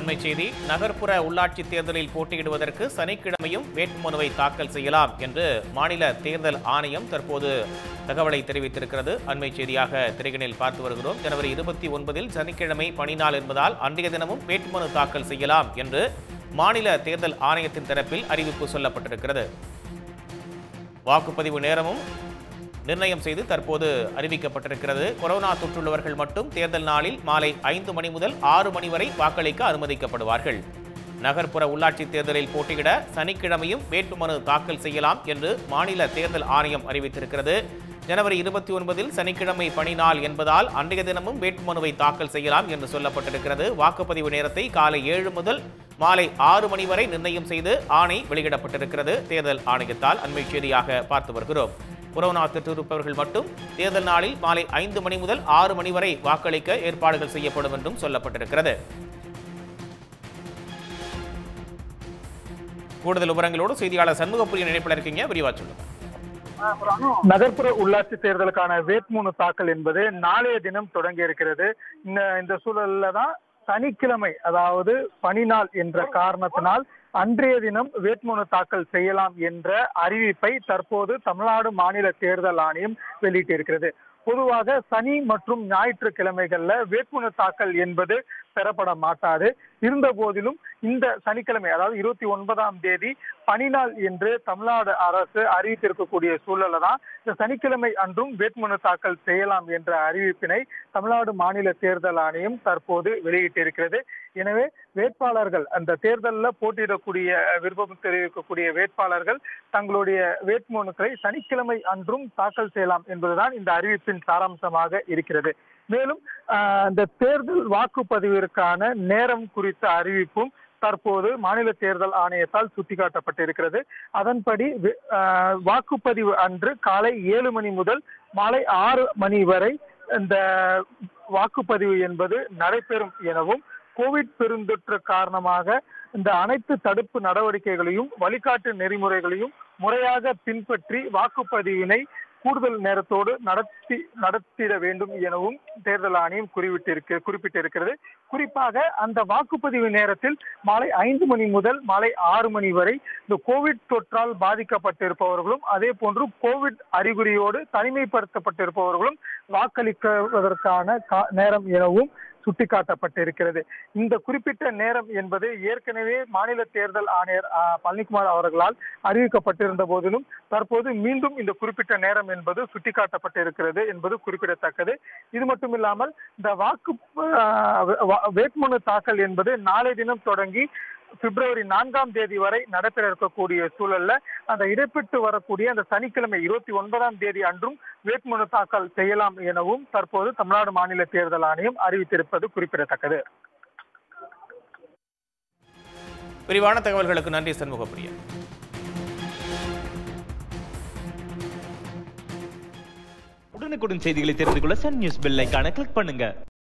அண்மை செய்தி நகர்ப்புற உள்ளாட்சி தேர்தலில் போட்டியிடுவதற்கு சனிக்கிழமையும் வேட்புமனுவை தாக்கல் செய்யலாம் என்று மாநில தேர்தல் ஆணையம் தற்போது தகவலை தெரிவித்திருக்கிறது அண்மை செய்தியாக திரைகணில் பார்த்து வருகிறோம் ஜனவரி இருபத்தி ஒன்பதில் சனிக்கிழமை பணி நாள் என்பதால் அன்றைய தினமும் வேட்புமனு தாக்கல் செய்யலாம் என்று மாநில தேர்தல் ஆணையத்தின் தரப்பில் அறிவிப்பு சொல்லப்பட்டிருக்கிறது வாக்குப்பதிவு நேரமும் நிர்ணயம் செய்து தற்போது அறிவிக்கப்பட்டிருக்கிறது கொரோனா தொற்றுள்ளவர்கள் மட்டும் தேர்தல் நாளில் மாலை ஐந்து மணி முதல் ஆறு மணி வரை வாக்களிக்க அனுமதிக்கப்படுவார்கள் நகர்ப்புற உள்ளாட்சி தேர்தலில் போட்டியிட சனிக்கிழமையும் வேட்புமனு தாக்கல் செய்யலாம் என்று மாநில தேர்தல் ஆணையம் அறிவித்திருக்கிறது ஜனவரி இருபத்தி ஒன்பதில் சனிக்கிழமை பணி நாள் என்பதால் அன்றைய தினமும் வேட்புமனுவை தாக்கல் செய்யலாம் என்று சொல்லப்பட்டிருக்கிறது வாக்குப்பதிவு நேரத்தை காலை ஏழு முதல் மாலை ஆறு மணி வரை நிர்ணயம் செய்து ஆணை வெளியிடப்பட்டிருக்கிறது தேர்தல் ஆணையத்தால் அண்மை செய்தியாக பார்த்து வருகிறோம் கொரோனா தொற்று இருப்பவர்கள் மட்டும் தேர்தல் நாளில் மாலை ஐந்து மணி முதல் ஆறு மணி வரை வாக்களிக்க ஏற்பாடுகள் செய்யப்படும் என்றும் சொல்லப்பட்டிருக்கிறது கூடுதல் விவரங்களோடு செய்தியாளர் சண்முகப்புரிய இணைப்பில் இருக்கீங்க விரிவா சொல்லுங்க நகர்ப்புற உள்ளாட்சி தேர்தலுக்கான வேட்புமனு தாக்கல் என்பது நாளைய தினம் தொடங்கி இருக்கிறது இந்த இந்த சூழல்ல தான் சனிக்கிழமை அதாவது பணி நாள் என்ற காரணத்தினால் அன்றைய தினம் வேட்புமனு தாக்கல் செய்யலாம் என்ற அறிவிப்பை தற்போது தமிழ்நாடு மாநில தேர்தல் ஆணையம் வெளியிட்டிருக்கிறது பொதுவாக சனி மற்றும் ஞாயிற்றுக்கிழமைகள்ல வேட்புமனு தாக்கல் என்பது பெறப்பட மாட்டாது இருந்த போதிலும் இந்த சனிக்கிழமை அதாவது இருபத்தி ஒன்பதாம் தேதி பணி நாள் என்று தமிழ்நாடு அரசு அறிவித்திருக்கக்கூடிய சூழல்ல தான் இந்த சனிக்கிழமை அன்றும் வேட்புமனு தாக்கல் செய்யலாம் என்ற அறிவிப்பினை தமிழ்நாடு மாநில தேர்தல் ஆணையம் தற்போது வெளியிட்டிருக்கிறது எனவே வேட்பாளர்கள் அந்த தேர்தலில் போட்டியிடக்கூடிய விருப்பம் தெரிவிக்கக்கூடிய வேட்பாளர்கள் தங்களுடைய வேட்புமனுக்களை சனிக்கிழமை அன்றும் தாக்கல் செய்யலாம் என்பதுதான் இந்த அறிவிப்பின் சாராம்சமாக இருக்கிறது மேலும் ஆஹ், இந்த தேர்தல் வாக்குப்பதிவிற்கான நேரம் குறித்த அறிவிப்பும் தற்போது மாநில தேர்தல் ஆணையத்தால் சுட்டிக்காட்டப்பட்டிருக்கிறது அதன்படி வே- ஆஹ், வாக்குப்பதிவு அன்று காலை ஏழு மணி முதல் மாலை ஆறு மணி வரை இந்த வாக்குப்பதிவு என்பது நடைபெறும் எனவும் கோவிட் பெருந்தொற்று காரணமாக இந்த அனைத்து தடுப்பு நடவடிக்கைகளையும் வழிகாட்டு நெறிமுறைகளையும் முறையாக பின்பற்றி வாக்குப்பதிவினை கூடுதல் நேரத்தோடு நடத்தி நடத்திட வேண்டும் எனவும் தேர்தல் ஆணையம் குறிப்பிட்டிருக்க குறிப்பிட்டிருக்கிறது குறிப்பாக அந்த வாக்குப்பதிவு நேரத்தில் மாலை ஐந்து மணி முதல் மாலை ஆறு மணி வரை இந்த கோவிட் தொற்றால் பாதிக்கப்பட்டிருப்பவர்களும் அதே போன்று கோவிட் அறிகுறியோடு தனிமைப்படுத்தப்பட்டிருப்பவர்களும் வாக்களிப்பதற்கான கா- நேரம் எனவும் சுட்டிக்காட்டப்பட்டிருக்கிறது இந்த குறிப்பிட்ட நேரம் என்பது ஏற்கனவே மாநில தேர்தல் ஆணையர் ஆ, பழனிக்குமார் அவர்களால் அறிவிக்கப்பட்டிருந்த போதிலும் தற்போது மீண்டும் இந்த குறிப்பிட்ட நேரம் என்பது சுட்டிக்காட்டப்பட்டிருக்கிறது என்பது குறிப்பிடத்தக்கது இது மட்டும் இல்லாமல் இந்த வாக்கு ஆ, வா- வேட்புமனு தாக்கல் என்பது நாளை தினம் தொடங்கி பிப்ரவரி நான்காம் தேதி வரை நடைபெற இருக்கக்கூடிய சூழல்ல அந்த இடைப்பட்டு வரக்கூடிய அந்த சனிக்கிழமை இருபத்தி ஒன்பதாம் தேதி அன்றும் வேட்புமனு தாக்கல் செய்யலாம் எனவும் தற்போது தமிழ்நாடு மாநில தேர்தல் ஆணையம் அறிவித்திருப்பது குறிப்பிடத்தக்கது விரிவான தகவல்களுக்கு நன்றி சண்முகப்பிரியா உடனுக்குடன் செய்திகளை தெரிந்து கொள்ள சன் நியூஸ் பெல் ஐகானை கிளிக் பண்ணுங்க